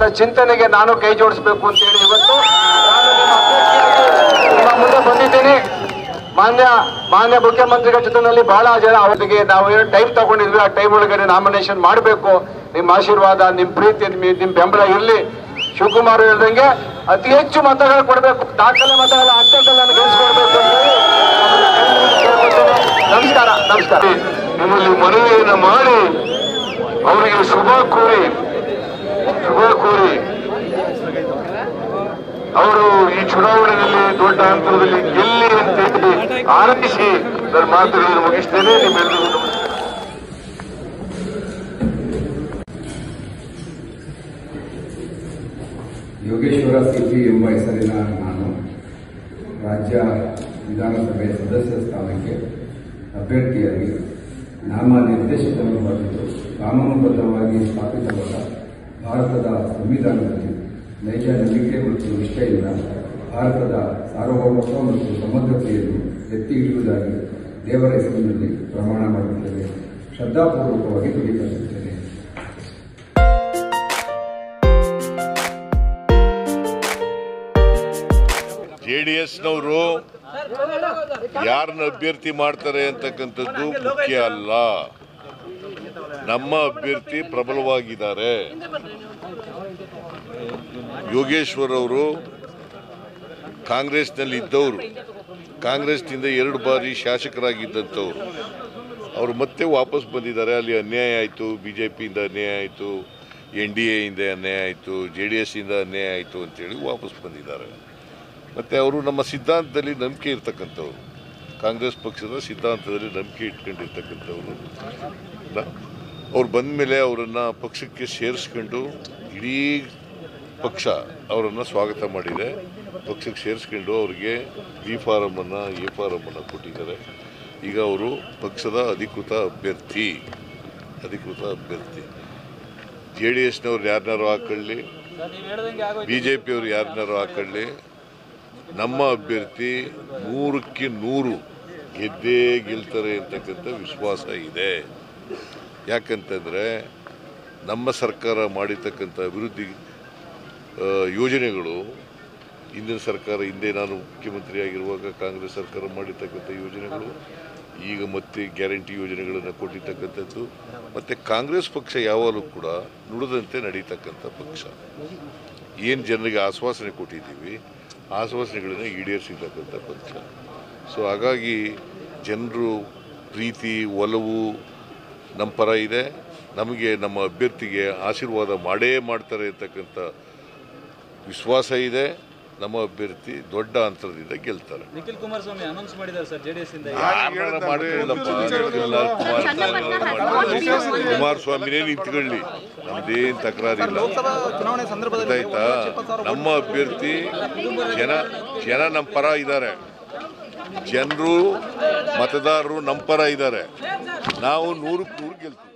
ಚಿಂತನೆಗೆ ನಾನು ಕೈ ಜೋಡಿಸಬೇಕು ಅಂತೇಳಿ ಇವತ್ತು ನಾನು ನಿಮ್ಮ ಅಭ್ಯರ್ಥಿಯಾಗಿ ನಿಮ್ಮ ಮುಂದೆ ಬಂದಿದ್ದೀನಿ ಮಾನ್ಯ ಮಾನ್ಯ ಮುಖ್ಯಮಂತ್ರಿಗಳ ಜೊತೆನಲ್ಲಿ ಬಹಳ ಜನ ಅವರಿಗೆ ನಾವು ಏನು ಟೈಮ್ ತಗೊಂಡಿದ್ವಿ ಆ ಟೈಮ್ ಒಳಗಡೆ ನಾಮಿನೇಷನ್ ಮಾಡಬೇಕು ನಿಮ್ಮ ಆಶೀರ್ವಾದ ನಿಮ್ಮ ಪ್ರೀತಿ ನಿಮ್ಮ ನಿಮ್ಮ ಬೆಂಬಲ ಇರಲಿ ಶಿವಕುಮಾರ್ ಹೇಳ್ದಂಗೆ ಅತಿ ಹೆಚ್ಚು ಮತಗಳು ಕೊಡಬೇಕು ದಾಖಲೆ ಮತಗಳ ಅಂತದಲ್ಲಿ ನಾನು ಗೆಲ್ಲಿಸ್ಕೊಡ್ಬೇಕು ಅಂತ ಹೇಳಿ ನಮ್ಮನ್ನ ಕೈ ಮುಗಿದು ಕೇಳ್ಕೊತೀನಿ. ನಮಸ್ಕಾರ ನಮಸ್ಕಾರ ನಿಮ್ಮಲ್ಲಿ ಮನವಿಯನ್ನು ಮಾಡಿ ಅವರಿಗೆ ಶುಭ ಕೋರಿ ಶುಭ ಕೋರಿ ಅವರು ಈ ಚುನಾವಣೆಯಲ್ಲಿ ದೊಡ್ಡ ಅಂತರದಲ್ಲಿ ಗೆಲ್ಲಿ ಅಂತ ಹೇಳಿ ಆರಂಭಿಸಿ ನನ್ನ ಮಾತುಗಳನ್ನು ಮುಗಿಸ್ತೇನೆ ನಿಮ್ಮೆಲ್ಲರಿಗೂ ನಮಸ್ಕಾರ ಯೋಗೇಶ್ವರ ಸಿಪಿ ಎಂಬ ಹೆಸರಿನ ನಾನು ರಾಜ್ಯ ವಿಧಾನಸಭೆ ಸದಸ್ಯ ಸ್ಥಾನಕ್ಕೆ ಅಭ್ಯರ್ಥಿಯಾಗಿ ನಾಮ ನಿರ್ದೇಶನವನ್ನು ಮಾಡಿದ್ದು ಕಾನೂನುಬದ್ಧವಾಗಿ ಸ್ಥಾಪಿತವಾದ ಭಾರತದ ಸಂವಿಧಾನದಲ್ಲಿ ನೈಜ ನಂಬಿಕೆ ಮತ್ತು ನಿಷ್ಠೆಯಿಂದ ಭಾರತದ ಸಾರ್ವಭೌಮತ್ವ ಮತ್ತು ಸಮಗ್ರತೆಯನ್ನು ಎತ್ತಿ ಹಿಡಿಯುವುದಾಗಿ ದೇವರ ಹೆಸರಿನಲ್ಲಿ ಪ್ರಮಾಣ ಮಾಡುತ್ತೇನೆ ಶ್ರದ್ಧಾಪೂರ್ವಕವಾಗಿ ದುಡಿಯುತ್ತೇನೆ ಜೆ ಡಿ ಎಸ್ನವರು ಯಾರನ್ನ ಅಭ್ಯರ್ಥಿ ಮಾಡ್ತಾರೆ ಅಂತಕ್ಕಂಥದ್ದು ಮುಖ್ಯ ಅಲ್ಲ ನಮ್ಮ ಅಭ್ಯರ್ಥಿ ಪ್ರಬಲವಾಗಿದ್ದಾರೆ ಯೋಗೇಶ್ವರ್ ಅವರು ಕಾಂಗ್ರೆಸ್ನಲ್ಲಿ ಇದ್ದವರು ಕಾಂಗ್ರೆಸ್ನಿಂದ ಎರಡು ಬಾರಿ ಶಾಸಕರಾಗಿದ್ದಂಥವ್ರು ಅವರು ಮತ್ತೆ ವಾಪಸ್ ಬಂದಿದ್ದಾರೆ ಅಲ್ಲಿ ಅನ್ಯಾಯ ಆಯಿತು ಬಿ ಜೆ ಪಿಯಿಂದ ಅನ್ಯಾಯ ಆಯಿತು ಎನ್ ಡಿ ಎಯಿಂದ ಅನ್ಯಾಯ ಆಯಿತು ಜೆ ಡಿ ಎಸ್ಸಿಂದ ಅನ್ಯಾಯ ಆಯಿತು ಅಂತೇಳಿ ವಾಪಸ್ ಬಂದಿದ್ದಾರೆ ಮತ್ತು ಅವರು ನಮ್ಮ ಸಿದ್ಧಾಂತದಲ್ಲಿ ನಂಬಿಕೆ ಇರ್ತಕ್ಕಂಥವ್ರು ಕಾಂಗ್ರೆಸ್ ಪಕ್ಷದ ಸಿದ್ಧಾಂತದಲ್ಲಿ ನಂಬಿಕೆ ಇಟ್ಕೊಂಡಿರ್ತಕ್ಕಂಥವ್ರು ನ- ಅವ್ರು ಬಂದ ಮೇಲೆ ಅವರನ್ನು ಪಕ್ಷಕ್ಕೆ ಸೇರಿಸ್ಕೊಂಡು ಇಡೀ ಪಕ್ಷ ಅವರನ್ನು ಸ್ವಾಗತ ಮಾಡಿದೆ ಪಕ್ಷಕ್ಕೆ ಸೇರಿಸ್ಕೊಂಡು ಅವರಿಗೆ ಬಿ ಫಾರಮನ್ನು ಎ ಫಾರಮನ್ನು ಕೊಟ್ಟಿದ್ದಾರೆ ಈಗ ಅವರು ಪಕ್ಷದ ಅಧಿಕೃತ ಅಭ್ಯರ್ಥಿ ಅಧಿಕೃತ ಅಭ್ಯರ್ಥಿ ಜೆ ಡಿ ಎಸ್ನವ್ರು ಯಾರನ್ನಾರು ಹಾಕೊಳ್ಳಿ ಬಿ ಜೆ ಪಿಯವ್ರು ಯಾರನ್ನಾರು ಹಾಕೊಳ್ಳಿ ನಮ್ಮ ಅಭ್ಯರ್ಥಿ ನೂರಕ್ಕೆ ನೂರು ಗೆದ್ದೇ ಗೆಲ್ತಾರೆ ಅಂತಕ್ಕಂಥ ವಿಶ್ವಾಸ ಇದೆ ಯಾಕಂತಂದರೆ ನಮ್ಮ ಸರ್ಕಾರ ಮಾಡಿರ್ತಕ್ಕಂಥ ಅಭಿವೃದ್ಧಿ ಆ, ಯೋಜನೆಗಳು ಹಿಂದಿನ ಸರ್ಕಾರ ಹಿಂದೆ ನಾನು ಮುಖ್ಯಮಂತ್ರಿ ಆಗಿರುವಾಗ ಕಾಂಗ್ರೆಸ್ ಸರ್ಕಾರ ಮಾಡಿರ್ತಕ್ಕಂಥ ಯೋಜನೆಗಳು ಈಗ ಮತ್ತೆ ಗ್ಯಾರಂಟಿ ಯೋಜನೆಗಳನ್ನು ಕೊಟ್ಟಿರ್ತಕ್ಕಂಥದ್ದು ಮತ್ತು ಕಾಂಗ್ರೆಸ್ ಪಕ್ಷ ಯಾವಾಗಲೂ ಕೂಡ ನುಡಿದಂತೆ ನಡೀತಕ್ಕಂಥ ಪಕ್ಷ ಏನು ಜನರಿಗೆ ಆಶ್ವಾಸನೆ ಕೊಟ್ಟಿದ್ದೀವಿ ಆಶ್ವಾಸನೆಗಳನ್ನು ಈಡೇರಿಸಿರ್ತಕ್ಕಂಥ ಪಕ್ಷ ಸೊ ಹಾಗಾಗಿ ಜನರು ಪ್ರೀತಿ ಒಲವು ನಮ್ಮ ಪರ ಇದೆ ನಮಗೆ ನಮ್ಮ ಅಭ್ಯರ್ಥಿಗೆ ಆಶೀರ್ವಾದ ಮಾಡೇ ಮಾಡ್ತಾರೆ ಅಂತಕ್ಕಂಥ ವಿಶ್ವಾಸ ಇದೆ ನಮ್ಮ ಅಭ್ಯರ್ಥಿ ದೊಡ್ಡ ಅಂತರದಿಂದ ಗೆಲ್ತಾರೆ ನಿಖಿಲ್ ಕುಮಾರಸ್ವಾಮಿ ಅನೌನ್ಸ್ ಮಾಡಿದ್ದಾರೆ ಸರ್ ಜೆಡಿಎಸ್ ಇಂದ ಯಾರನ್ನ ಮಾಡ್ಕೊಳ್ಳಪ್ಪ ನಿಖಿಲ್ಲಾಲ್ ಕುಮಾರಸ್ವಾಮಿ ಕುಮಾರಸ್ವಾಮಿನೇ ನಿಂತ್ಕೊಳ್ಳಿ ನಮ್ದೇನ್ ತಕರಾರಿಲ್ಲ ಚುನಾವಣೆ ಸಂದರ್ಭದಲ್ಲಿ ಗೊತ್ತಾಯ್ತಾ ನಮ್ಮ ಅಭ್ಯರ್ಥಿ ಜನ ಜನ ನಮ್ಮ ಪರ ಇದ್ದಾರೆ ಜನರು ಮತದಾರರು ನಮ್ಮ ಪರ ಇದ್ದಾರೆ ನಾವು ನೂರಕ್ಕೆ ನೂರು ಗೆಲ್ತೀವಿ